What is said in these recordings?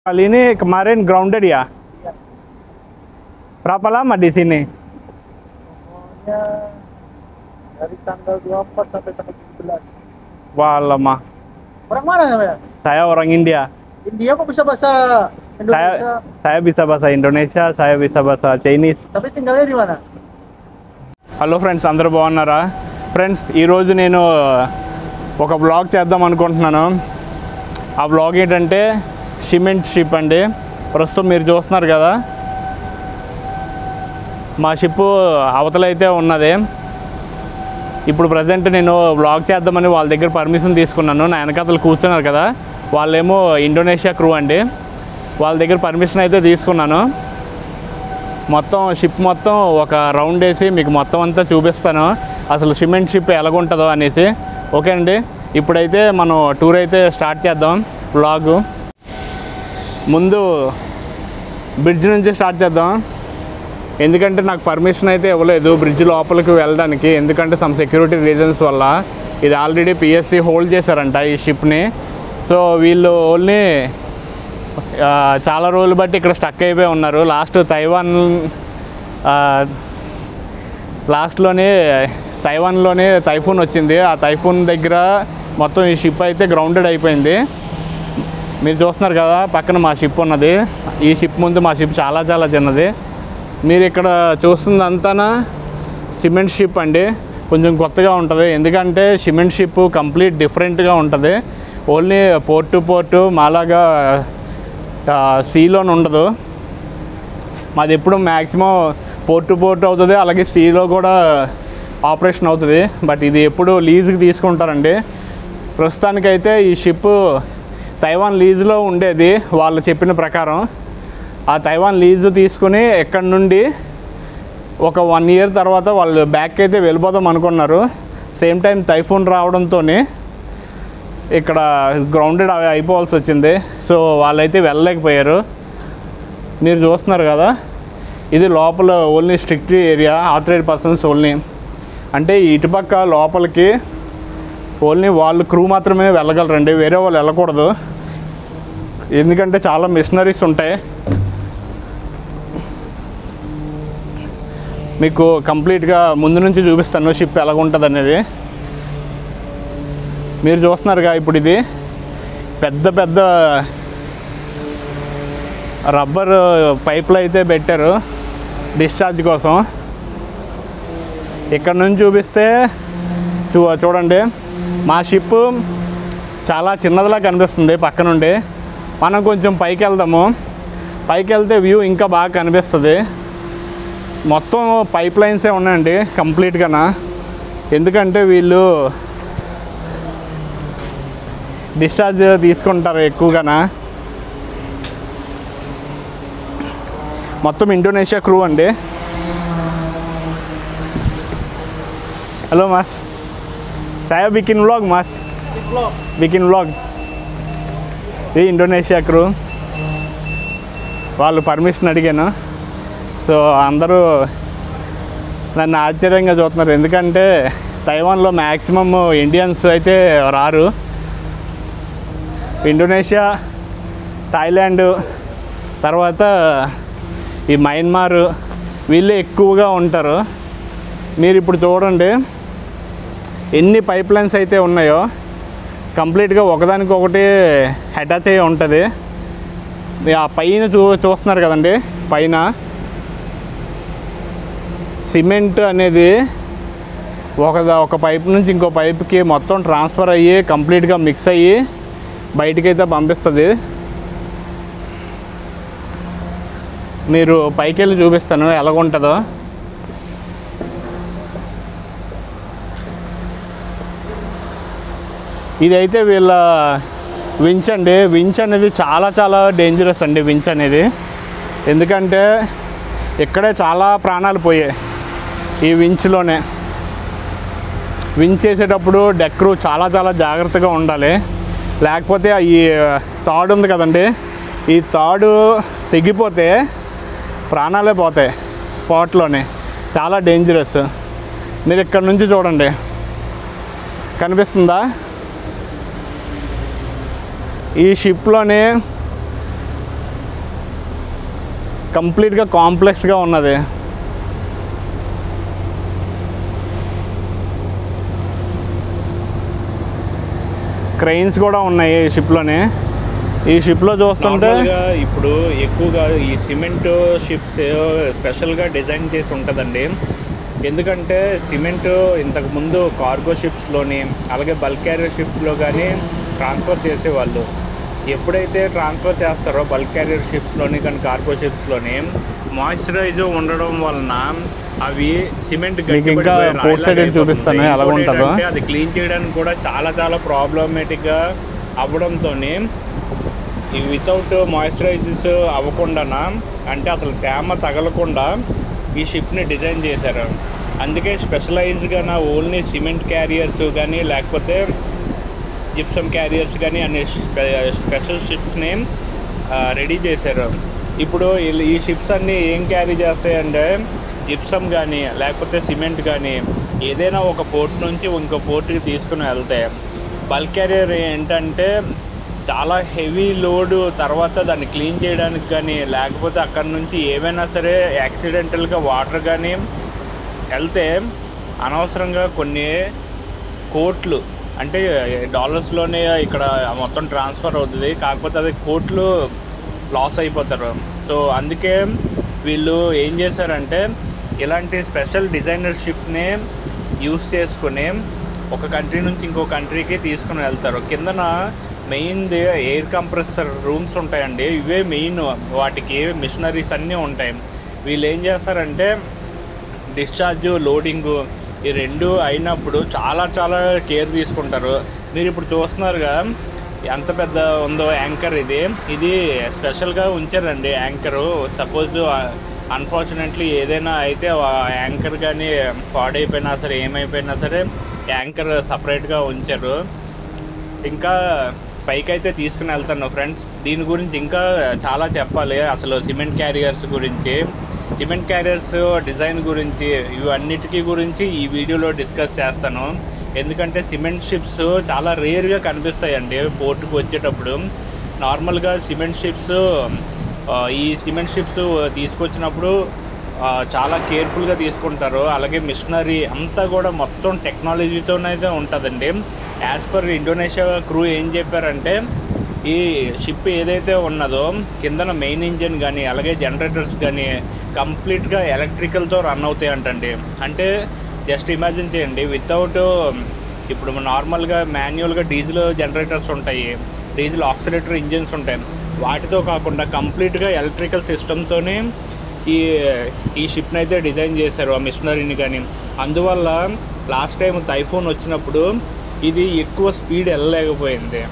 Kali ini kemarin grounded ya? Berapa lama di sini? Pokoknya dari tanggal 24 sampai tanggal 17. Wah lama. Orang mana namanya? Saya orang India. India kok bisa bahasa Indonesia? Saya saya bisa bahasa Indonesia, saya bisa bahasa Chinese. Tapi tinggalnya di mana? Hello friends అందరూ బాగున్నారా friends ఈరోజు నేను ఒక blog చేద్దాం అనుకుంటున్నాను ఆ blog ఏంటంటే cement ship అండి ప్రస్తుతం మీరు చూస్తున్నారు కదా మా షిప్ అవతలైతే ఉన్నది ఇప్పుడు ప్రజెంట్ నేను బ్లాగ్ చేద్దామని వాళ్ళ దగ్గర పర్మిషన్ తీసుకున్నాను నా వెనకాతలు కూర్చున్నారు కదా వాళ్ళేమో ఇండోనేషియా క్రూ అండి వాళ్ళ దగ్గర పర్మిషన్ అయితే తీసుకున్నాను మొత్తం షిప్ మొత్తం ఒక రౌండ్ వేసి మీకు మొత్తం అంతా చూపిస్తాను అసలు సిమెంట్ షిప్ ఎలాగుంటుందో అనేసి ఓకే అండి ఇప్పుడైతే మనం టూర్ అయితే స్టార్ట్ చేద్దాం వ్లాగ్ ముందు బ్రిడ్జ్ నుంచి స్టార్ట్ చేద్దాం ఎందుకంటే నాకు పర్మిషన్ అయితే ఇవ్వలేదు బ్రిడ్జ్ లోపలికి వెళ్ళడానికి ఎందుకంటే సమ్ సెక్యూరిటీ రీజన్స్ వల్ల ఇది ఆల్రెడీ పిఎస్సి హోల్డ్ చేశారంట ఈ షిప్ని సో వీళ్ళు ఓన్లీ ఆ, చాలా రోజులు బట్టి ఇక్కడ స్టక్ అయిపోయి ఉన్నారు లాస్ట్ తైవాన్ ఆ, లాస్ట్లోనే తైవాన్లోనే తైఫూన్ వచ్చింది ఆ తైఫూన్ దగ్గర మొత్తం ఈ షిప్ అయితే గ్రౌండెడ్ అయిపోయింది మీరు చూస్తున్నారు కదా పక్కన మా షిప్ ఉన్నది ఈ షిప్ ముందు మా షిప్ చాలా చాలా చిన్నది మీరు ఇక్కడ చూస్తుందంతా సిమెంట్ షిప్ అండి కొంచెం కొత్తగా ఉంటుంది ఎందుకంటే సిమెంట్ షిప్ కంప్లీట్ డిఫరెంట్గా ఉంటుంది ఓన్లీ పోర్ట్ టు పోర్టు మాలాగా సీలోనే ఉండదు మాది ఎప్పుడు మ్యాక్సిమం పోర్ట్ టు పోర్ట్ అవుతుంది అలాగే సీలో కూడా ఆపరేషన్ అవుతుంది బట్ ఇది ఎప్పుడు లీజుకి తీసుకుంటారండి ప్రస్తుతానికైతే ఈ షిప్ తైవాన్ లీజులో ఉండేది వాళ్ళు చెప్పిన ప్రకారం ఆ తైవాన్ లీజు తీసుకుని ఎక్కడి నుండి ఒక వన్ ఇయర్ తర్వాత వాళ్ళు బ్యాక్ అయితే వెళ్ళిపోదాం అనుకున్నారు సేమ్ టైం టైఫూన్ రావడంతో ఇక్కడ గ్రౌండెడ్ అయిపోవాల్సి వచ్చింది సో వాళ్ళైతే వెళ్ళలేకపోయారు మీరు చూస్తున్నారు కదా ఇది లోపల only strict area authorized persons only అంటే ఈ ఇటుపక్క లోపలికి ఓన్లీ వాళ్ళు క్రూ మాత్రమే వెళ్ళగలరండి వేరే వాళ్ళు వెళ్ళకూడదు ఎందుకంటే చాలా మిషనరీస్ ఉంటాయి మీకు కంప్లీట్గా ముందు నుంచి చూపిస్తాను షిప్ ఎలాగుంటుంది అనేది మీరు చూస్తున్నారుగా ఇప్పుడు ఇది పెద్ద పెద్ద రబ్బర్ పైపులు అయితే పెట్టారు డిశ్చార్జ్ కోసం ఇక్కడ నుంచి చూపిస్తే చూ చూడండి మా షిప్ చాలా చిన్నదిలా కనిపిస్తుంది పక్క నుండి మనం కొంచెం పైకి వెళ్దాము పైకి వెళ్తే వ్యూ ఇంకా బాగా కనిపిస్తుంది మొత్తం పైప్ లైన్సే ఉన్నాయండి కంప్లీట్గానా ఎందుకంటే వీళ్ళు డిశ్చార్జ్ తీసుకుంటారు ఎక్కువగానా మొత్తం ఇండోనేషియా క్రూ అండి హలో మాస్ saya bikin vlog mas bikin vlog ఇది ఇండోనేషియా క్రూ వాళ్ళు పర్మిషన్ అడిగాను సో అందరూ నన్ను ఆశ్చర్యంగా చూస్తున్నారు ఎందుకంటే తైవాన్లో మ్యాక్సిమమ్ ఇండియన్స్ అయితే రారు ఇండోనేషియా థాయిలాండ్ తర్వాత ఈ మయన్మార్ వీళ్ళు ఎక్కువగా ఉంటారు మీరు ఇప్పుడు చూడండి ఎన్ని పైప్ లైన్స్ అయితే ఉన్నాయో కంప్లీట్గా ఒకదానికొకటి అటాచ్ అయ్యి ఉంటుంది మీ ఆ పైన చూ చూస్తున్నారు కదండి పైన సిమెంట్ అనేది ఒక ఒక పైప్ నుంచి ఇంకో పైప్కి మొత్తం ట్రాన్స్ఫర్ అయ్యి కంప్లీట్గా మిక్స్ అయ్యి బయటికైతే పంపిస్తుంది మీరు పైకి వెళ్ళి చూపిస్తాను ఎలాగుంటుందో ఇదైతే వీళ్ళ వించ్ అండి వించ్ అనేది చాలా చాలా డేంజరస్ అండి వించ్ అనేది ఎందుకంటే ఇక్కడే చాలా ప్రాణాలు పోయాయి ఈ వించ్లోనే వించ్ చేసేటప్పుడు డెక్రు చాలా చాలా జాగ్రత్తగా ఉండాలి లేకపోతే ఈ తాడు ఉంది కదండి ఈ తాడు తెగిపోతే ప్రాణాలే పోతాయి స్పాట్లోనే చాలా డేంజరస్ మీరు ఇక్కడ నుంచి చూడండి కనిపిస్తుందా ఈ షిప్లోనే కంప్లీట్గా కాంప్లెక్స్గా ఉన్నది క్రెయిన్స్ కూడా ఉన్నాయి ఈ షిప్లోనే ఈ షిప్లో చూస్తుంటే నార్మల్గా ఇప్పుడు ఎక్కువగా ఈ సిమెంట్ షిప్స్ స్పెషల్గా డిజైన్ చేసి ఉంటుందండి ఎందుకంటే సిమెంట్ ఇంతకు ముందు కార్గో షిప్స్లోని అలాగే బల్క్ క్యారియర్ షిప్స్లో కానీ ట్రాన్స్ఫర్ చేసేవాళ్ళు ఎప్పుడైతే ట్రాన్స్ఫర్ చేస్తారో బల్క్ క్యారియర్ షిప్స్లోని కానీ కార్గో షిప్స్లోని మాయిశ్చరైజ్ ఉండడం వలన అవి సిమెంట్ మీకు ఇంకా port side వెళ్ళి చూపిస్తాను ఎలా ఉంటుందో. అది క్లీన్ చేయడానికి కూడా చాలా చాలా ప్రాబ్లమేటిక్గా అవ్వడంతో ఈ వితౌట్ మాయిశ్చరైజెస్ అవ్వకుండా అంటే అసలు తేమ తగలకుండా ఈ షిప్ని డిజైన్ చేశారు అందుకే స్పెషలైజ్డ్గా నా ఓన్లీ సిమెంట్ క్యారియర్స్ కానీ లేకపోతే జిప్సమ్ క్యారియర్స్ కానీ అనే స్పె- స్పెషల్ షిప్స్ని రెడీ చేశారు ఇప్పుడు ఈ- ఈ షిప్స్ అన్నీ ఏం క్యారీ చేస్తాయంటే జిప్సమ్ కానీ లేకపోతే సిమెంట్ కానీ ఏదైనా ఒక పోర్ట్ నుంచి ఇంకో పోర్ట్కి తీసుకుని వెళ్తాయి బల్క్ క్యారియర్ ఏంటంటే చాలా హెవీ లోడ్ తర్వాత దాన్ని క్లీన్ చేయడానికి కానీ లేకపోతే అక్కడ నుంచి ఏవైనా సరే యాక్సిడెంటల్గా వాటర్ కానీ వెళ్తే అనవసరంగా కొన్ని కోట్లు అంటే డాలర్స్లోనే ఇక్కడ మొత్తం ట్రాన్స్ఫర్ అవుతుంది కాకపోతే అది కోట్లు లాస్ అయిపోతారు సో అందుకే వీళ్ళు ఏం చేశారంటే ఇలాంటి స్పెషల్ డిజైనర్ షిప్ని యూస్ చేసుకుని ఒక కంట్రీ నుంచి ఇంకో కంట్రీకి తీసుకుని వెళ్తారు కిందన మెయిన్ది ఎయిర్ కంప్రెసర్ రూమ్స్ ఉంటాయండి ఇవే మెయిన్ వాటికి మిషనరీస్ అన్నీ ఉంటాయి వీళ్ళు ఏం చేస్తారంటే డిశ్చార్జ్ లోడింగ్ ఈ రెండు అయినప్పుడు చాలా చాలా కేర్ తీసుకుంటారు మీరు ఇప్పుడు చూస్తున్నారుగా ఎంత పెద్ద ఉందో యాంకర్ ఇది ఇది స్పెషల్గా ఉంచారండి యాంకరు సపోజ్ అన్ఫార్చునేట్లీ ఏదైనా అయితే ఆ యాంకర్ కానీ పాడైపోయినా సరే ఏమైపోయినా సరే యాంకర్ సపరేట్గా ఉంచారు ఇంకా పైకి అయితే తీసుకుని వెళ్తాను ఫ్రెండ్స్ దీని గురించి ఇంకా చాలా చెప్పాలి అసలు సిమెంట్ క్యారియర్స్ గురించి సిమెంట్ క్యారియర్స్ డిజైన్ గురించి ఇవన్నిటికీ గురించి ఈ వీడియోలో డిస్కస్ చేస్తాను ఎందుకంటే సిమెంట్ షిప్స్ చాలా రేర్గా కనిపిస్తాయండి పోర్టుకు వచ్చేటప్పుడు నార్మల్గా సిమెంట్ షిప్స్ ఈ సిమెంట్ షిప్స్ తీసుకొచ్చినప్పుడు ఆ, చాలా కేర్ఫుల్గా తీసుకుంటారు అలాగే మిషనరీ అంతా కూడా మొత్తం టెక్నాలజీతోనైతే ఉంటుందండి యాజ్ పర్ ఇండోనేషియా క్రూ ఏం చెప్పారంటే ఈ షిప్ ఏదైతే ఉన్నదో కిందన మెయిన్ ఇంజిన్ కానీ అలాగే జనరేటర్స్ కానీ కంప్లీట్గా ఎలక్ట్రికల్తో రన్ అవుతాయి అంటండి అంటే జస్ట్ ఇమాజిన్ చేయండి వితౌట్ ఇప్పుడు నార్మల్గా మాన్యువల్గా డీజిల్ జనరేటర్స్ ఉంటాయి డీజిల్ ఆక్సిలేటర్ ఇంజిన్స్ ఉంటాయి వాటితో కాకుండా కంప్లీట్గా ఎలక్ట్రికల్ సిస్టమ్తోనే ఈ ఈ షిప్ని అయితే డిజైన్ చేశారు ఆ మిషనరీని కానీ అందువల్ల లాస్ట్ టైం టైఫోన్ వచ్చినప్పుడు ఇది ఎక్కువ స్పీడ్ వెళ్ళలేకపోయింది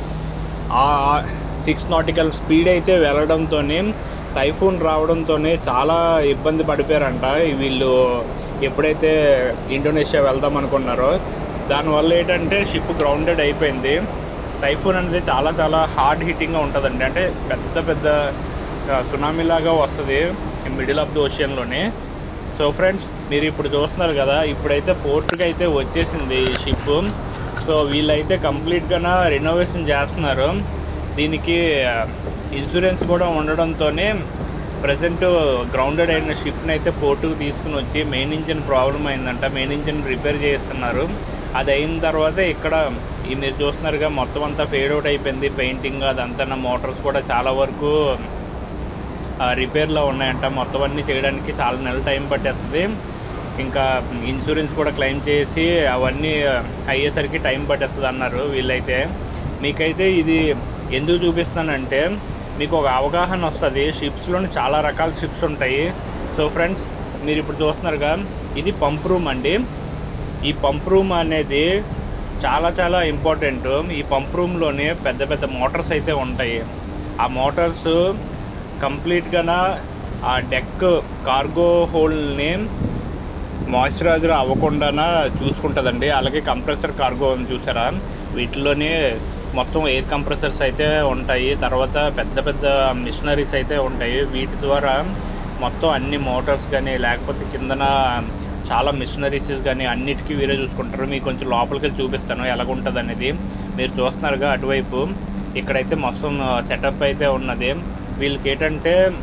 ఆ సిక్స్ నాటికల్ స్పీడ్ అయితే వెళ్ళడంతోనే టైఫూన్ రావడంతోనే చాలా ఇబ్బంది పడిపోయారంట వీళ్ళు ఎప్పుడైతే ఇండోనేషియా వెళ్దాం అనుకున్నారో దానివల్ల ఏంటంటే షిప్ గ్రౌండెడ్ అయిపోయింది టైఫూన్ అనేది చాలా చాలా హార్డ్ హిట్టింగ్గా ఉంటుందండి అంటే పెద్ద పెద్ద సునామీ లాగా వస్తుంది మిడిల్ ఆఫ్ ది ఓషియన్లోనే సో ఫ్రెండ్స్ మీరు ఇప్పుడు చూస్తున్నారు కదా ఇప్పుడైతే పోర్టుకి అయితే వచ్చేసింది ఈ షిప్ సో వీళ్ళైతే కంప్లీట్గా రెనోవేషన్ చేస్తున్నారు దీనికి ఇన్సూరెన్స్ కూడా ఉండడంతోనే ప్రజెంట్ గ్రౌండెడ్ అయిన షిప్ని అయితే పోర్టుకు తీసుకుని వచ్చి మెయిన్ ఇంజిన్ ప్రాబ్లం అయిందంట మెయిన్ ఇంజిన్ రిపేర్ చేస్తున్నారు అది అయిన తర్వాత ఇక్కడ ఈ మీరు చూస్తున్నారుగా మొత్తం అంతా ఫేడ్ అవుట్ అయిపోయింది పెయింటింగ్ అదంతా మోటార్స్ కూడా చాలా వరకు ఆ, రిపేర్లో ఉన్నాయంట మొత్తం అన్నీ చేయడానికి చాలా నెల టైం పట్టేస్తుంది ఇంకా ఇన్సూరెన్స్ కూడా క్లెయిమ్ చేసి అవన్నీ అయ్యేసరికి టైం పట్టేస్తుంది అన్నారు వీళ్ళైతే మీకైతే ఇది ఎందుకు చూపిస్తానంటే మీకు ఒక అవగాహన వస్తుంది షిప్స్లోని చాలా రకాల షిప్స్ ఉంటాయి సో ఫ్రెండ్స్ మీరు ఇప్పుడు చూస్తున్నారుగా ఇది పంప్ రూమ్ అండి ఈ పంప్ రూమ్ అనేది చాలా చాలా ఇంపార్టెంట్ ఈ పంప్ రూమ్లోనే పెద్ద పెద్ద మోటార్స్ అయితే ఉంటాయి ఆ మోటార్స్ కంప్లీట్గా ఆ డెక్ కార్గో హోల్ని మాయిశ్చరైజర్ అవ్వకుండా చూసుకుంటుందండి అలాగే కంప్రెసర్ కార్గో ఉంది చూసారా వీటిలోనే మొత్తం ఎయిర్ కంప్రెసర్స్ అయితే ఉంటాయి తర్వాత పెద్ద పెద్ద మిషనరీస్ అయితే ఉంటాయి వీటి ద్వారా మొత్తం అన్ని మోటార్స్ కానీ లేకపోతే కిందన చాలా మిషనరీస్ కానీ అన్నిటికీ వీరే చూసుకుంటారు మీకు కొంచెం లోపలికి వెళ్ళి చూపిస్తాను ఎలాగుంటుంది అనేది మీరు చూస్తున్నారుగా అటువైపు ఇక్కడైతే మొత్తం సెటప్ అయితే ఉన్నది వీళ్ళకి ఏంటంటే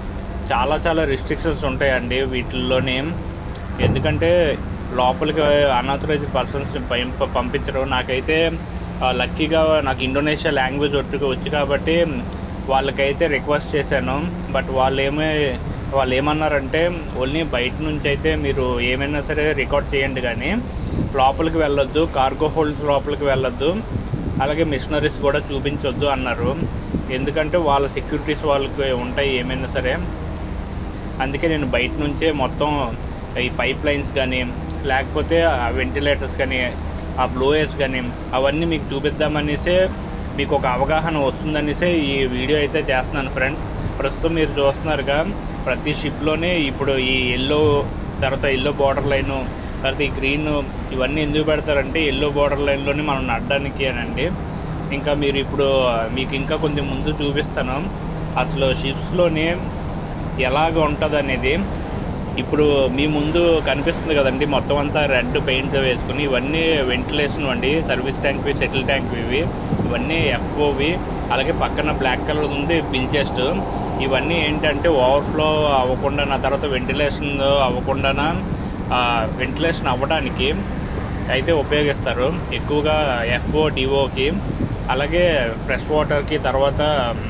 చాలా చాలా రిస్ట్రిక్షన్స్ ఉంటాయండి వీటిల్లోనే ఎందుకంటే లోపలికి అన్ఆథరైజ్డ్ పర్సన్స్ని పంప పంపించడం నాకైతే ఆ, లక్కీగా నాకు ఇండోనేషియా లాంగ్వేజ్ ఒట్టుకు వచ్చు కాబట్టి వాళ్ళకైతే రిక్వెస్ట్ చేశాను బట్ వాళ్ళు ఏమే వాళ్ళు ఏమన్నారంటే ఓన్లీ బయట నుంచి అయితే మీరు ఏమైనా సరే రికార్డ్ చేయండి కానీ లోపలికి వెళ్ళొద్దు కార్గో హోల్డ్స్ లోపలికి వెళ్ళొద్దు అలాగే మిషనరీస్ కూడా చూపించొద్దు అన్నారు ఎందుకంటే వాళ్ళ సెక్యూరిటీస్ వాళ్ళకి ఉంటాయి ఏమైనా సరే అందుకే నేను బయట నుంచే మొత్తం ఈ పైప్ లైన్స్ కానీ లేకపోతే ఆ వెంటిలేటర్స్ కానీ ఆ బ్లోయర్స్ కానీ అవన్నీ మీకు చూపిద్దామనేసే మీకు ఒక అవగాహన వస్తుందనేసే ఈ వీడియో అయితే చేస్తున్నాను ఫ్రెండ్స్ ప్రస్తుతం మీరు చూస్తున్నారుగా ప్రతి షిప్లోనే ఇప్పుడు ఈ ఎల్లో తర్వాత ఎల్లో బార్డర్ లైను తర్వాత ఈ గ్రీన్ ఇవన్నీ ఎందుకు పెడతారంటే ఎల్లో బార్డర్ లైన్లోనే మనం నడడానికి అనండి ఇంకా మీరు ఇప్పుడు మీకు ఇంకా కొంచెం ముందు చూపిస్తాను అసలు షిప్స్లోనే ఎలాగ ఉంటుంది అనేది ఇప్పుడు మీ ముందు కనిపిస్తుంది కదండి మొత్తం అంతా రెడ్ పెయింట్ వేసుకుని ఇవన్నీ వెంటిలేషన్ అండి సర్వీస్ ట్యాంక్వి సెటిల్ ట్యాంక్వి ఇవి ఇవన్నీ ఎఫ్ఓవి అలాగే పక్కన బ్లాక్ కలర్ ఉంది బిల్ చెస్ట్ ఇవన్నీ ఏంటంటే ఓవర్ఫ్లో అవ్వకుండా నా తర్వాత వెంటిలేషన్ అవ్వకుండా వెంటిలేషన్ అవ్వడానికి అయితే ఉపయోగిస్తారు ఎక్కువగా ఎఫ్ఓ డిఓకి అలాగే ఫ్రెష్ వాటర్కి తర్వాత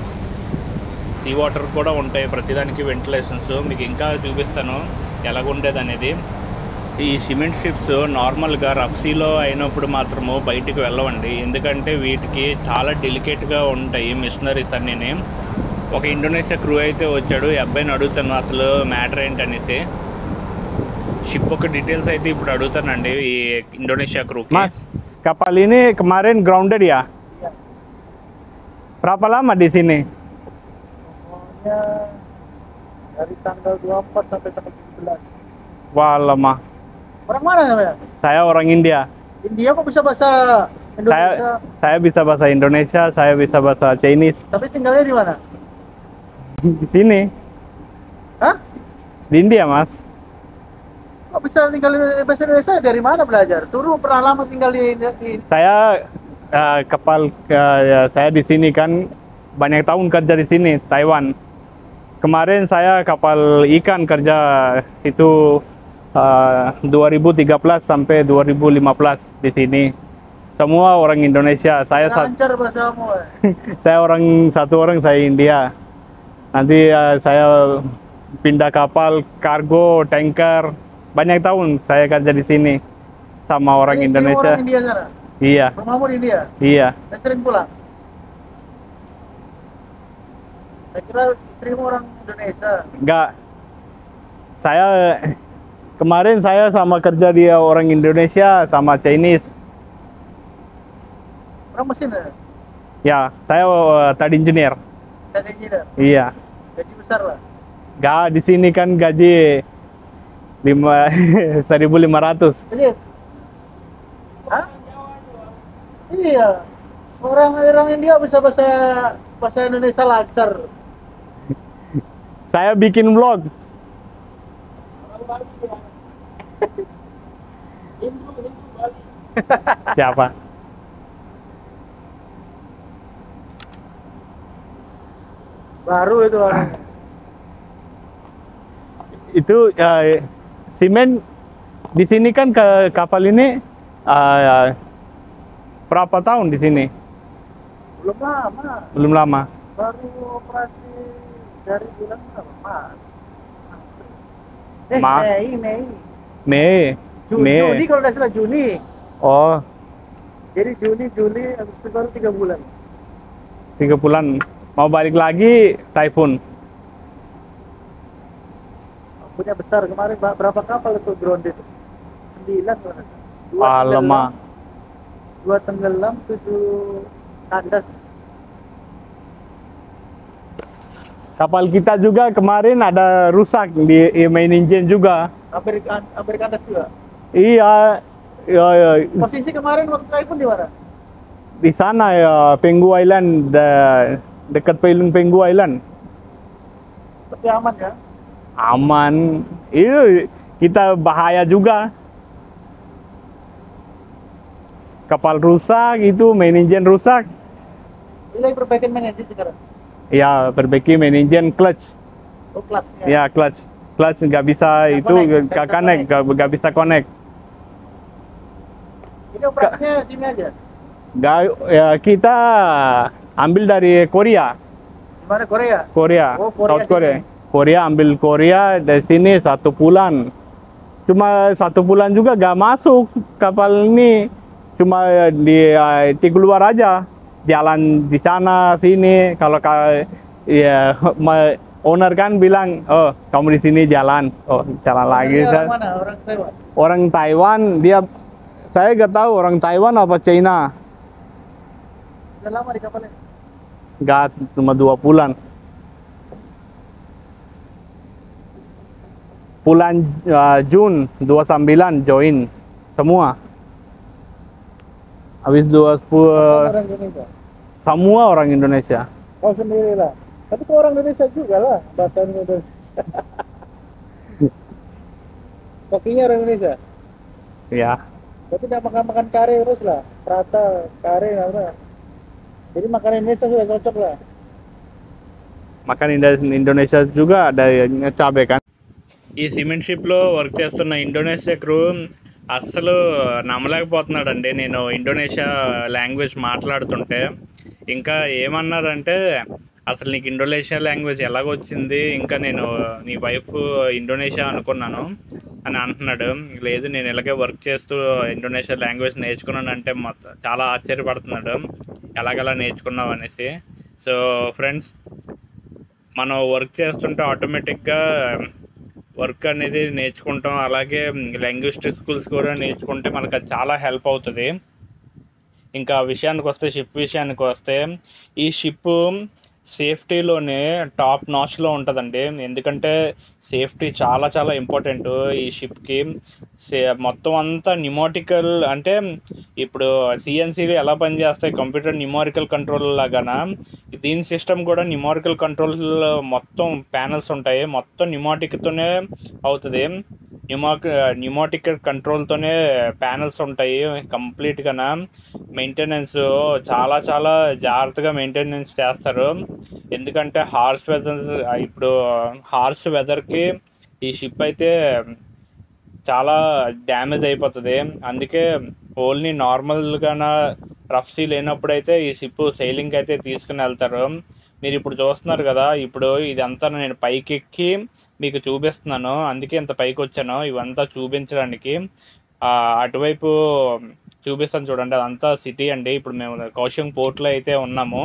సీ వాటర్ కూడా ఉంటాయి ప్రతిదానికి వెంటిలేషన్స్ మీకు ఇంకా చూపిస్తాను ఎలాగుండేది అనేది ఈ సిమెంట్ షిప్స్ నార్మల్గా రఫ్ సీలో అయినప్పుడు మాత్రము బయటికి వెళ్ళవండి ఎందుకంటే వీటికి చాలా డెలికేట్గా ఉంటాయి మిషనరీస్ అన్నీ ఒక ఇండోనేషియా క్రూ అయితే వచ్చాడు ఈ అబ్బాయిని అడుగుతాను అసలు మ్యాటర్ ఏంటనేసి షిప్ ఒక డీటెయిల్స్ అయితే ఇప్పుడు అడుగుతానండి ఈ Indonesia crew Mas, kapal ini kemarin grounded ya? Iya. Berapa lama di sini? Pokoknya dari tanggal 24 sampai tanggal 17. Wah lama. Orang mana namanya? Saya orang India. India kok bisa bahasa Indonesia? Saya saya bisa bahasa Indonesia, saya bisa bahasa Chinese. Tapi tinggalnya di mana? Di sini, Hah? di India mas. Kok bisa tinggal di bahasa Indonesia? Dari mana belajar? Turun pernah lama tinggal di, di Saya eh, kapal eh, ya, saya di sini kan banyak tahun kerja di sini Taiwan. Kemarin saya kapal ikan kerja itu eh, 2013 sampai 2015 di sini. Semua orang Indonesia. Saya sat- lancar bahasamu. eh. saya orang satu orang saya India. Nanti eh, saya pindah kapal kargo, tanker. Banyak tahun saya kerja di sini sama orang Jadi istri Indonesia. Orang India sana. Iya, Rumahmu di India. iya. Dan sering pulang. Saya kira istrimu orang Indonesia. Enggak. Saya kemarin saya sama kerja dia orang Indonesia sama Chinese. Orang mesin ya? Ya, saya eh, tadi engineer. Jadi engineer. Iya. Gaji besar lah. Enggak, di sini kan gaji lima 1.500. Jadi, Hah? Iya. Orang orang India bisa bahasa bahasa Indonesia lancar. Saya bikin vlog. Siapa? Baru itu orang. Itu eh, simen di sini kan ke kapal ini eh, berapa tahun di sini? Belum lama. Belum lama. Baru operasi dari bulan berapa? Maret. Eh, Ma- Mei, Mei. Mei. Juni, Mei. Juni kalau nggak salah Juni. Oh, Jadi Juni, Juli, habis itu baru tiga bulan. tiga bulan. Mau balik lagi typhoon. Punya besar kemarin Mbak, berapa kapal itu grounded? Sembilan kalau nggak salah. Dua Ah, tenggelam, lemah. Dua tenggelam, tujuh kandas. Kapal kita juga kemarin ada rusak di di main engine juga. Amerika, Amerika kandas juga. Iya, ya, ya, Posisi kemarin waktu typhoon di mana? di sana ya Penggu Island, de- dekat Pelung Penggu Island. Tapi aman ya? Aman. Itu kita bahaya juga. Kapal rusak itu main engine rusak. Ini lagi perbaikan manajer sekarang. Ya perbaiki main engine clutch. Oh, kelasnya. Ya clutch, clutch nggak bisa itu connect, nggak nggak bisa connect, nggak nggak bisa connect. Ini operasinya sini aja. Nggak, ya kita ambil dari Korea, Di mana Korea? Korea, Oh, Korea South Korea. sini. Korea ambil Korea dari sini satu bulan. Cuma satu bulan juga nggak masuk kapal ini. Cuma di, eh, di keluar aja, jalan di sana sini. Kalau ka, ya ma- owner kan bilang, oh kamu di sini jalan, oh jalan lagi. Ini orang Saya- mana? Orang Taiwan. orang Taiwan dia saya nggak tahu orang Taiwan apa China Udah lama di kapalnya. nggak cuma dua bulan bulan uh, Jun 29 join semua habis dua sepuluh orang Indonesia. semua orang Indonesia Kau sendiri lah. Tapi kau orang Indonesia juga lah. Bahasa Indonesia. Kokinya orang Indonesia. ya Berarti tidak makan-makan kare terus lah. Prata, kare, apa. Jadi makanan Indonesia sudah cocok lah. makan Indo- Indonesia juga ada yang cabai kan ఈ cement షిప్లో work చేస్తున్న Indonesia crew అస్సలు నమ్మలేకపోతున్నాడండి నేను Indonesia language మాట్లాడుతుంటే ఇంకా ఏమన్నారంటే అసలు నీకు ఇండోనేషియా లాంగ్వేజ్ ఎలాగొచ్చింది ఇంకా నేను నీ వైఫ్ ఇండోనేషియా అనుకున్నాను అని అంటున్నాడు లేదు నేను ఇలాగే వర్క్ చేస్తూ ఇండోనేషియా లాంగ్వేజ్ నేర్చుకున్నాను అంటే మొత్తం చాలా ఆశ్చర్యపడుతున్నాడు ఎలాగలా నేర్చుకున్నావు అనేసి సో ఫ్రెండ్స్ మనం వర్క్ చేస్తుంటే ఆటోమేటిక్గా వర్క్ అనేది నేర్చుకుంటాం అలాగే లాంగ్వేజ్ స్కూల్స్ కూడా నేర్చుకుంటే మనకు అది చాలా హెల్ప్ అవుతుంది ఇంకా విషయానికి వస్తే షిప్ విషయానికి వస్తే ఈ షిప్ సేఫ్టీలోనే టాప్ నాచ్లో ఉంటుందండి ఎందుకంటే సేఫ్టీ చాలా చాలా ఇంపార్టెంట్ ఈ షిప్కి సే మొత్తం అంతా నిమోటికల్ అంటే ఇప్పుడు సిఎన్సీలు ఎలా పనిచేస్తాయి కంప్యూటర్ న్యూమారికల్ కంట్రోల్ లాగాన దీని సిస్టమ్ కూడా న్యూమారికల్ కంట్రోల్ మొత్తం ప్యానల్స్ ఉంటాయి మొత్తం న్యూమాటిక్తోనే అవుతుంది న్యూమాక్ న్యూమాటిక్ కంట్రోల్తోనే ప్యానల్స్ ఉంటాయి కంప్లీట్గా మెయింటెనెన్స్ చాలా చాలా జాగ్రత్తగా మెయింటెనెన్స్ చేస్తారు ఎందుకంటే హార్స్ వెదర్ ఇప్పుడు హార్స్ వెదర్కి ఈ షిప్ అయితే చాలా డ్యామేజ్ అయిపోతుంది అందుకే ఓన్లీ నార్మల్గాన రఫ్ సీ లేనప్పుడైతే ఈ షిప్ సైలింగ్ అయితే తీసుకుని వెళ్తారు మీరు ఇప్పుడు చూస్తున్నారు కదా ఇప్పుడు ఇదంతా నేను పైకి ఎక్కి మీకు చూపిస్తున్నాను అందుకే ఇంత పైకి వచ్చాను ఇవంతా చూపించడానికి ఆ, అటువైపు చూపిస్తాను చూడండి అదంతా సిటీ అండి ఇప్పుడు మేము కౌశంగ్ పోర్ట్లో అయితే ఉన్నాము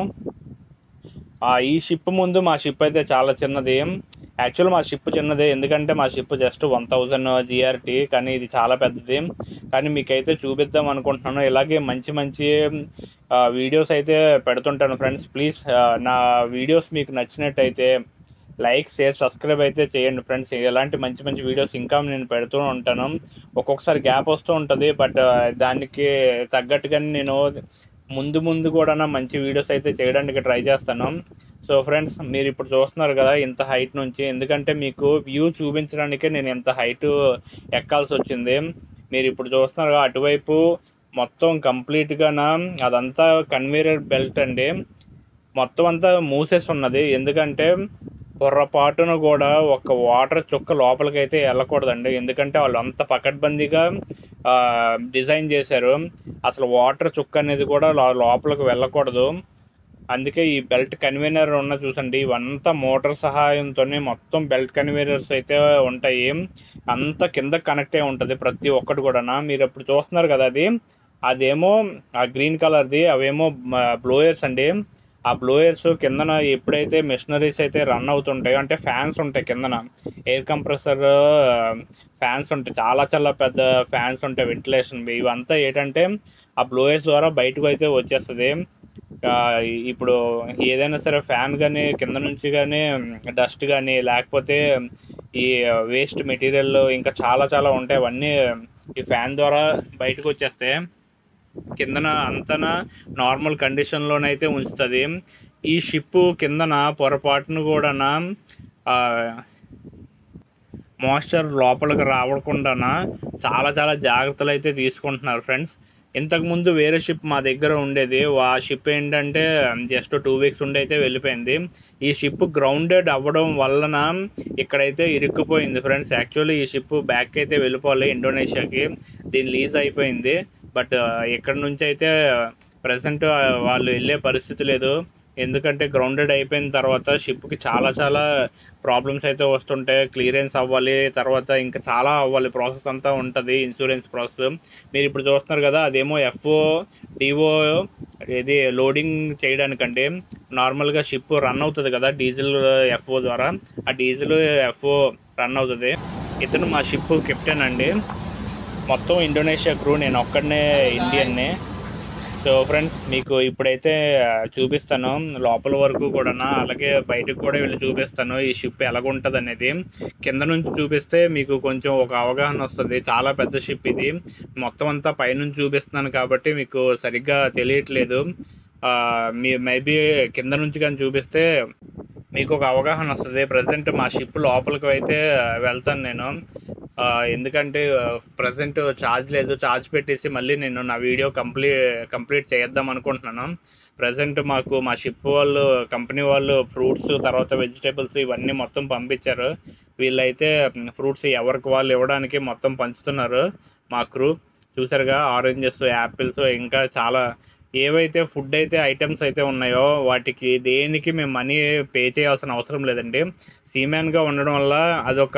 ఆ, ఈ షిప్ ముందు మా షిప్ అయితే చాలా చిన్నది యాక్చువల్ మా షిప్ చిన్నదే ఎందుకంటే మా ship just one thousand GRT కానీ ఇది చాలా పెద్దది కానీ మీకైతే చూపిద్దాం అనుకుంటున్నాను ఇలాగే మంచి మంచి ఆ, వీడియోస్ అయితే పెడుతుంటాను ఫ్రెండ్స్ ప్లీజ్ నా వీడియోస్ మీకు నచ్చినట్టయితే లైక్ షేర్ సబ్స్క్రైబ్ అయితే చేయండి ఫ్రెండ్స్ ఇలాంటి మంచి మంచి వీడియోస్ ఇంకా నేను పెడుతూ ఉంటాను ఒక్కొక్కసారి గ్యాప్ వస్తూ ఉంటుంది బట్ దానికి తగ్గట్టుగానే నేను ముందు ముందు కూడా మంచి వీడియోస్ అయితే చేయడానికి ట్రై చేస్తాను సో ఫ్రెండ్స్ మీరు ఇప్పుడు చూస్తున్నారు కదా ఇంత హైట్ నుంచి ఎందుకంటే మీకు వ్యూ చూపించడానికే నేను ఇంత హైట్ ఎక్కాల్సి వచ్చింది మీరు ఇప్పుడు చూస్తున్నారు కదా, అటువైపు మొత్తం కంప్లీట్గా అదంతా కన్వేయర్ బెల్ట్ అండి మొత్తం అంతా మూసేసి ఉన్నది ఎందుకంటే పొర్రపాటున కూడా ఒక వాటర్ చుక్క లోపలికి అయితే వెళ్ళకూడదండి ఎందుకంటే వాళ్ళు అంత పకడ్బందీగా ఆ, డిజైన్ చేశారు అసలు వాటర్ చుక్క అనేది కూడా లో- లోపలికి వెళ్ళకూడదు అందుకే ఈ బెల్ట్ కన్వీనర్ ఉన్న చూసండి ఇవంతా మోటార్ సహాయంతోనే మొత్తం బెల్ట్ కన్వీనర్స్ అయితే ఉంటాయి అంత కింద కనెక్ట్ అయి ఉంటుంది ప్రతి ఒక్కటి కూడా మీరు ఇప్పుడు చూస్తున్నారు కదా అది అదేమో ఆ గ్రీన్ కలర్ది అవేమో బ్లోయర్స్ అండి ఆ బ్లోయర్స్ కిందన ఎప్పుడైతే మెషినరీస్ అయితే రన్ అవుతుంటాయో అంటే ఫ్యాన్స్ ఉంటాయి కిందన ఎయిర్ కంప్రెసర్ ఫ్యాన్స్ ఉంటాయి చాలా చాలా పెద్ద ఫ్యాన్స్ ఉంటాయి వెంటిలేషన్ ఇవంతా ఏంటంటే ఆ బ్లోయర్స్ ద్వారా బయటకు అయితే వచ్చేస్తుంది ఆ, ఇప్పుడు ఏదైనా సరే ఫ్యాన్ కానీ కింద నుంచి కానీ డస్ట్ కానీ లేకపోతే ఈ వేస్ట్ మెటీరియల్ ఇంకా చాలా చాలా ఉంటాయి అవన్నీ ఈ ఫ్యాన్ ద్వారా బయటకు వచ్చేస్తాయి కిందన అంతన నార్మల్ కండిషన్లోనైతే ఉంచుతుంది ఈ షిప్ కిందన పొరపాటును కూడా మాయిశ్చర్ లోపలికి రావకుండా చాలా చాలా జాగ్రత్తలు అయితే తీసుకుంటున్నారు ఫ్రెండ్స్ ఇంతకుముందు వేరే షిప్ మా దగ్గర ఉండేది ఆ షిప్ ఏంటంటే జస్ట్ టూ వీక్స్ ఉండి అయితే వెళ్ళిపోయింది ఈ షిప్ గ్రౌండెడ్ అవ్వడం వలన ఇక్కడైతే ఇరుక్కుపోయింది ఫ్రెండ్స్ యాక్చువల్లీ ఈ షిప్ బ్యాక్ అయితే వెళ్ళిపోవాలి ఇండోనేషియాకి దీని లీజ్ అయిపోయింది బట్ ఇక్కడ నుంచి అయితే ప్రజెంట్ వాళ్ళు వెళ్ళే పరిస్థితి లేదు ఎందుకంటే గ్రౌండెడ్ అయిపోయిన తర్వాత షిప్కి చాలా చాలా ప్రాబ్లమ్స్ అయితే వస్తుంటాయి క్లియరెన్స్ అవ్వాలి తర్వాత ఇంకా చాలా అవ్వాలి ప్రాసెస్ అంతా ఉంటుంది ఇన్సూరెన్స్ ప్రాసెస్ మీరు ఇప్పుడు చూస్తున్నారు కదా అదేమో ఎఫ్ఓ డిఓ ఇది లోడింగ్ చేయడానికంటే నార్మల్గా షిప్ రన్ అవుతుంది కదా డీజిల్ ఎఫ్ఓ ద్వారా ఆ డీజిల్ ఎఫ్ఓ రన్ అవుతుంది ఇతను మా షిప్ కెప్టెన్ అండి మొత్తం ఇండోనేషియా క్రూ నేను ఒక్కడనే ఇండియన్ని సో ఫ్రెండ్స్ మీకు ఇప్పుడైతే ఆ, చూపిస్తాను లోపల వరకు కూడా అలాగే బయటకు కూడా వెళ్ళి చూపిస్తాను ఈ షిప్ ఎలాగుంటుంది అనేది కింద నుంచి చూపిస్తే మీకు కొంచెం ఒక అవగాహన వస్తుంది చాలా పెద్ద షిప్ ఇది మొత్తం అంతా పైనుంచి చూపిస్తున్నాను కాబట్టి మీకు సరిగ్గా తెలియట్లేదు ఆ, మీ మేబీ కింద నుంచి కానీ చూపిస్తే మీకు ఒక అవగాహన వస్తుంది ప్రజెంట్ మా షిప్ లోపలికి అయితే వెళ్తాను నేను ఆ, ఎందుకంటే ప్రజెంట్ ఛార్జ్ లేదు ఛార్జ్ పెట్టేసి మళ్ళీ నేను నా వీడియో కంప్లీట్ కంప్లీట్ చేద్దాం అనుకుంటున్నాను ప్రజెంట్ మాకు మా షిప్ వాళ్ళు కంపెనీ వాళ్ళు ఫ్రూట్స్ తర్వాత వెజిటేబుల్స్ ఇవన్నీ మొత్తం పంపించారు వీళ్ళైతే ఫ్రూట్స్ ఎవరికి వాళ్ళు ఇవ్వడానికి మొత్తం పంచుతున్నారు మా క్రూ చూసారుగా ఆరెంజెస్ యాపిల్స్ ఇంకా చాలా ఏవైతే ఫుడ్ అయితే ఐటమ్స్ అయితే ఉన్నాయో వాటికి దేనికి మేము మనీ పే చేయాల్సిన అవసరం లేదండి సీమ్యాన్గా ఉండడం వల్ల అదొక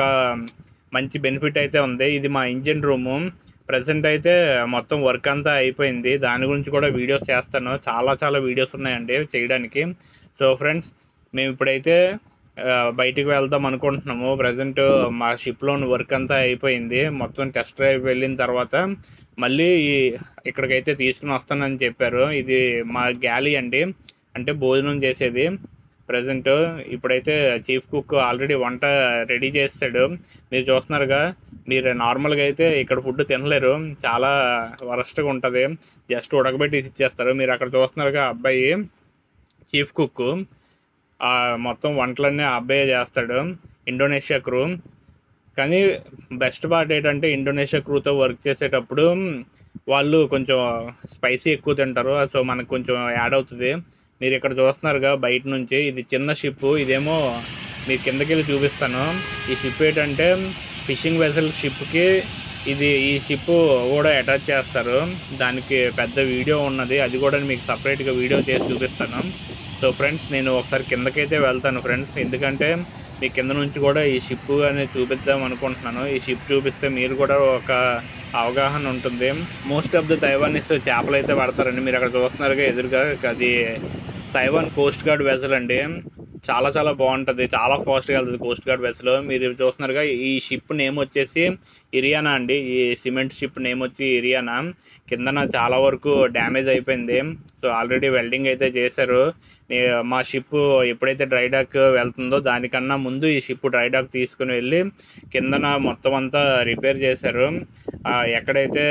మంచి బెనిఫిట్ అయితే ఉంది ఇది మా ఇంజిన్ రూము ప్రజెంట్ అయితే మొత్తం వర్క్ అంతా అయిపోయింది దాని గురించి కూడా వీడియోస్ చేస్తాను చాలా చాలా వీడియోస్ ఉన్నాయండి చేయడానికి సో ఫ్రెండ్స్ మేము ఇప్పుడైతే ఆ, బయటికి వెళ్దాం అనుకుంటున్నాము ప్రజెంట్ మా షిప్లోని వర్క్ అంతా అయిపోయింది మొత్తం టెస్ట్ డ్రైవ్ వెళ్ళిన తర్వాత మళ్ళీ ఈ- ఇక్కడికైతే తీసుకుని వస్తానని చెప్పారు ఇది మా గ్యాలీ అండి అంటే భోజనం చేసేది ప్రజెంట్ ఇప్పుడైతే చీఫ్ కుక్ ఆల్రెడీ వంట రెడీ చేస్తాడు మీరు చూస్తున్నారుగా మీరు నార్మల్గా అయితే ఇక్కడ ఫుడ్ తినలేరు చాలా వరస్ట్గా ఉంటుంది జస్ట్ ఉడకబెట్టి ఇచ్చేస్తారు మీరు అక్కడ చూస్తున్నారుగా అబ్బాయి చీఫ్ కుక్ ఆ మొత్తం వంటలన్నీ ఆ అబ్బాయే చేస్తాడు ఇండోనేషియా క్రూ కానీ బెస్ట్ పార్ట్ ఏంటంటే ఇండోనేషియా క్రూతో వర్క్ చేసేటప్పుడు వాళ్ళు కొంచెం స్పైసీ ఎక్కువ తింటారు సో మనకు కొంచెం యాడ్ అవుతుంది మీరు ఇక్కడ చూస్తున్నారుగా బయట నుంచి ఇది చిన్న షిప్ ఇదేమో మీరు కిందకి వెళ్ళి చూపిస్తాను ఈ షిప్ ఏంటంటే ఫిషింగ్ వెసల్ షిప్కి ఇది ఈ షిప్ కూడా అటాచ్ చేస్తారు దానికి పెద్ద వీడియో ఉన్నది అది కూడా మీకు సపరేట్గా వీడియో చేసి చూపిస్తాను సో ఫ్రెండ్స్ నేను ఒకసారి కిందకైతే వెళ్తాను ఫ్రెండ్స్ ఎందుకంటే మీ కింద నుంచి కూడా ఈ షిప్ అనేది చూపిద్దాం అనుకుంటున్నాను ఈ షిప్ చూపిస్తే మీరు కూడా ఒక అవగాహన ఉంటుంది మోస్ట్ ఆఫ్ ద తైవానీస్ చేపలు అయితే పడతారండి మీరు అక్కడ చూస్తున్నారుగా ఎదురుగా అది తైవాన్ కోస్ట్ గార్డ్ వెసల్ అండి చాలా చాలా బాగుంటుంది చాలా ఫాస్ట్గా వెళ్తుంది కోస్ట్ గార్డ్ వెసల్ మీరు చూస్తున్నారుగా ఈ షిప్ నేమ్ వచ్చేసి ఇరియానా అండి ఈ సిమెంట్ షిప్ నేమ్ వచ్చి ఇరియానా కిందన చాలా వరకు డ్యామేజ్ అయిపోయింది సో ఆల్రెడీ వెల్డింగ్ అయితే చేశారు నే- మా షిప్ ఎప్పుడైతే డ్రై డాక్ వెళ్తుందో దానికన్నా ముందు ఈ షిప్ డ్రై డాక్ తీసుకుని వెళ్ళి కిందన మొత్తం అంతా రిపేర్ చేశారు ఆ, ఎక్కడైతే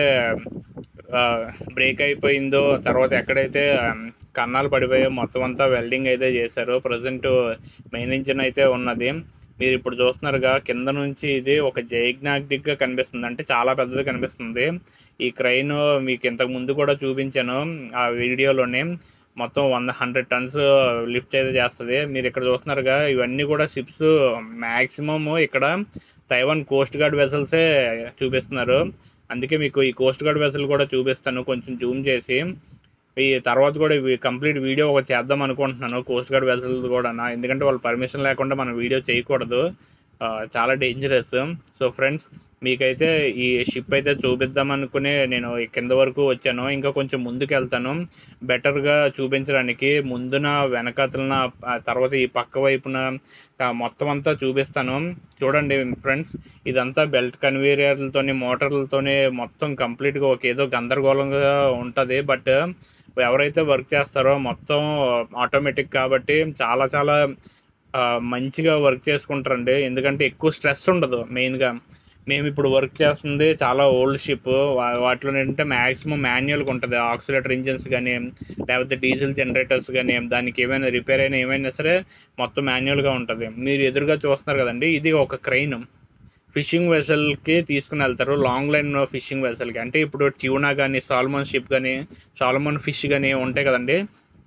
బ్రేక్ అయిపోయిందో తర్వాత ఎక్కడైతే ఆ, కన్నాలు పడిపోయాయో మొత్తం అంతా వెల్డింగ్ అయితే చేశారు ప్రజెంట్ మెయిన్ ఇంజిన్ అయితే ఉన్నది మీరు ఇప్పుడు చూస్తున్నారుగా కింద నుంచి ఇది ఒక జైగ్నాటిక్గా కనిపిస్తుంది అంటే చాలా పెద్దది కనిపిస్తుంది ఈ క్రైన్ మీకు ఇంతకు ముందు కూడా చూపించాను ఆ వీడియోలోనే మొత్తం వంద హండ్రెడ్ టన్స్ లిఫ్ట్ అయితే చేస్తుంది మీరు ఇక్కడ చూస్తున్నారుగా ఇవన్నీ కూడా షిప్స్ మ్యాక్సిమమ్ ఇక్కడ తైవాన్ కోస్ట్ గార్డ్ వెసల్సే చూపిస్తున్నారు అందుకే మీకు ఈ కోస్ట్ గార్డ్ వెసల్ కూడా చూపిస్తాను కొంచెం జూమ్ చేసి ఈ తర్వాత కూడా ఇవి కంప్లీట్ వీడియో ఒకటి చేద్దాం అనుకుంటున్నాను కోస్ట్ గార్డ్ వెసల్ కూడా ఎందుకంటే వాళ్ళు పర్మిషన్ లేకుండా మనం వీడియో చేయకూడదు ఆ, చాలా డేంజరస్ సో ఫ్రెండ్స్ మీకైతే ఈ షిప్ అయితే చూపిద్దాం అనుకునే నేను ఈ కింద వరకు వచ్చాను ఇంకా కొంచెం ముందుకు వెళ్తాను బెటర్గా చూపించడానికి ముందున వెనకాతలన ఆ తర్వాత ఈ పక్క వైపున ఆ, మొత్తం అంతా చూపిస్తాను చూడండి ఫ్రెండ్స్ ఇదంతా బెల్ట్ కన్వేరియర్లతోని మోటార్లతోని మొత్తం కంప్లీట్గా ఒక ఏదో గందరగోళంగా ఉంటుంది బట్ ఎవరైతే వర్క్ చేస్తారో మొత్తం ఆటోమేటిక్ కాబట్టి చాలా చాలా ఆ, మంచిగా వర్క్ చేసుకుంటారండి ఎందుకంటే ఎక్కువ స్ట్రెస్ ఉండదు మెయిన్గా మేము ఇప్పుడు వర్క్ చేస్తుంది చాలా ఓల్డ్ షిప్ వాటిలో ఏంటంటే మ్యాక్సిమం మాన్యువల్గా ఉంటుంది ఆక్సిలేటర్ ఇంజిన్స్ కానీ లేకపోతే డీజిల్ జనరేటర్స్ కానీ దానికి ఏమైనా రిపేర్ అయినా ఏమైనా సరే మొత్తం మాన్యువల్గా ఉంటుంది మీరు ఎదురుగా చూస్తున్నారు కదండి ఇది ఒక క్రైన్ ఫిషింగ్ వెసల్కి తీసుకుని వెళ్తారు లాంగ్ లైన్ ఫిషింగ్ వెసల్కి అంటే ఇప్పుడు ట్యూనా కానీ సాల్మన్ షిప్ కానీ సాల్మన్ ఫిష్ కానీ ఉంటాయి కదండి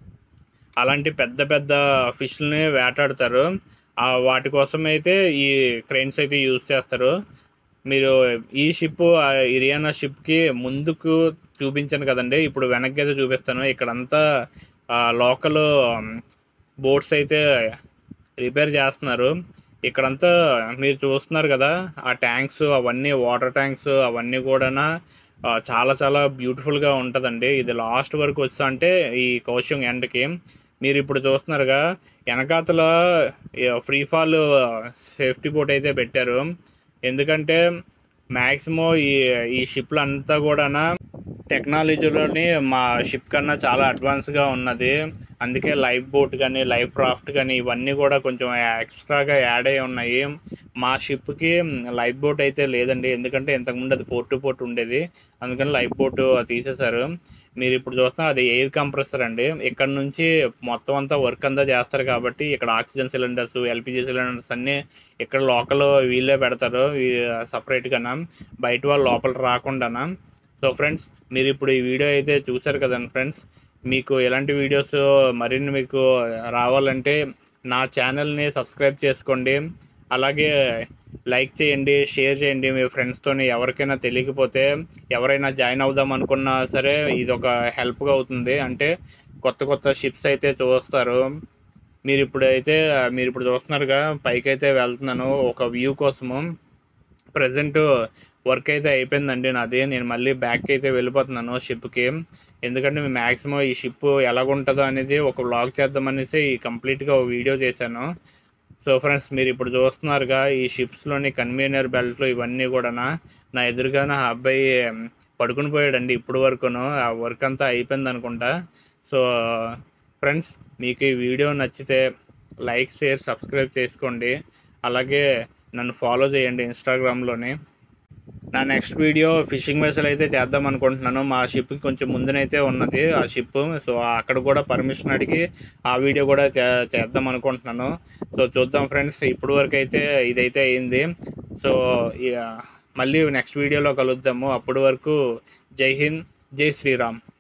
అలాంటి పెద్ద పెద్ద ఫిష్ని వేటాడతారు ఆ వాటి కోసం అయితే ఈ క్రెయిన్స్ అయితే యూజ్ చేస్తారు మీరు ఈ షిప్ ఇరియానా షిప్కి ముందుకు చూపించాను కదండి ఇప్పుడు వెనక్కి అయితే చూపిస్తాను ఇక్కడంతా లోకల్ బోట్స్ అయితే రిపేర్ చేస్తున్నారు ఇక్కడంతా మీరు చూస్తున్నారు కదా ఆ ట్యాంక్స్ అవన్నీ వాటర్ ట్యాంక్స్ అవన్నీ కూడా చాలా చాలా బ్యూటిఫుల్గా ఉంటుందండి ఇది లాస్ట్ వరకు వస్తా అంటే ఈ కౌశం ఎండ్కి మీరు ఇప్పుడు చూస్తున్నారుగా వెనకాతల ఫ్రీ ఫాల్ సేఫ్టీ బోట్ అయితే పెట్టారు ఎందుకంటే మ్యాక్సిమం ఈ ఈ షిప్లు అంతా కూడా టెక్నాలజీలోని మా షిప్ కన్నా చాలా అడ్వాన్స్గా ఉన్నది అందుకే లైఫ్ బోట్ కానీ లైఫ్ రాఫ్ట్ కానీ ఇవన్నీ కూడా కొంచెం ఎక్స్ట్రాగా యాడ్ అయి ఉన్నాయి మా షిప్కి లైఫ్ బోట్ అయితే లేదండి ఎందుకంటే ఇంతకుముందు అది పోర్ట్ టు పోర్ట్ ఉండేది అందుకని లైఫ్ బోట్ తీసేశారు మీరు ఇప్పుడు చూస్తున్నా అది ఎయిర్ కంప్రెసర్ అండి ఇక్కడ నుంచి మొత్తం అంతా వర్క్ అంతా చేస్తారు కాబట్టి ఇక్కడ ఆక్సిజన్ సిలిండర్స్ ఎల్పిజి సిలిండర్స్ అన్నీ ఇక్కడ లోకల్ వీళ్ళే పెడతారు సపరేట్గానా బయట వాళ్ళు లోపల రాకుండానా సో ఫ్రెండ్స్ మీరు ఇప్పుడు ఈ వీడియో అయితే చూశారు కదండి ఫ్రెండ్స్ మీకు ఎలాంటి వీడియోస్ మరిన్ని మీకు రావాలంటే నా ఛానల్ని సబ్స్క్రైబ్ చేసుకోండి అలాగే లైక్ చేయండి షేర్ చేయండి మీ ఫ్రెండ్స్తోని ఎవరికైనా తెలియకపోతే ఎవరైనా జాయిన్ అవుదాం అనుకున్నా సరే ఇది ఒక హెల్ప్గా అవుతుంది అంటే కొత్త కొత్త షిప్స్ అయితే చూస్తారు మీరు ఇప్పుడు అయితే మీరు ఇప్పుడు చూస్తున్నారుగా పైకి అయితే వెళ్తున్నాను ఒక వ్యూ కోసము ప్రజెంట్ వర్క్ అయితే అయిపోయిందండి నాది నేను మళ్ళీ బ్యాక్ అయితే వెళ్ళిపోతున్నాను షిప్కి ఎందుకంటే మేము మ్యాక్సిమం ఈ షిప్ ఎలాగుంటుందో అనేది ఒక వ్లాగ్ చేద్దామనేసి ఈ కంప్లీట్గా ఒక వీడియో చేశాను సో ఫ్రెండ్స్ మీరు ఇప్పుడు చూస్తున్నారుగా ఈ షిప్స్లోని కన్వీనర్ బెల్ట్లు ఇవన్నీ కూడా నా ఎదురుగా నా అబ్బాయి పడుకుని పోయాడండి ఇప్పుడు వరకును ఆ వర్క్ అంతా అయిపోయింది అనుకుంటా సో ఫ్రెండ్స్ మీకు ఈ వీడియో నచ్చితే లైక్ షేర్ సబ్స్క్రైబ్ చేసుకోండి అలాగే నన్ను ఫాలో చేయండి ఇన్స్టాగ్రామ్లోని నా నెక్స్ట్ వీడియో ఫిషింగ్ వెసల్ అయితే చేద్దాం అనుకుంటున్నాను మా షిప్కి కొంచెం ముందునైతే ఉన్నది ఆ షిప్ సో అక్కడ కూడా పర్మిషన్ అడిగి ఆ వీడియో కూడా చే చేద్దాం అనుకుంటున్నాను సో చూద్దాం ఫ్రెండ్స్ ఇప్పుడు వరకు అయితే ఇదైతే అయింది సో ఇక మళ్ళీ నెక్స్ట్ వీడియోలో కలుద్దాము అప్పటి వరకు జై హింద్ జై శ్రీరామ్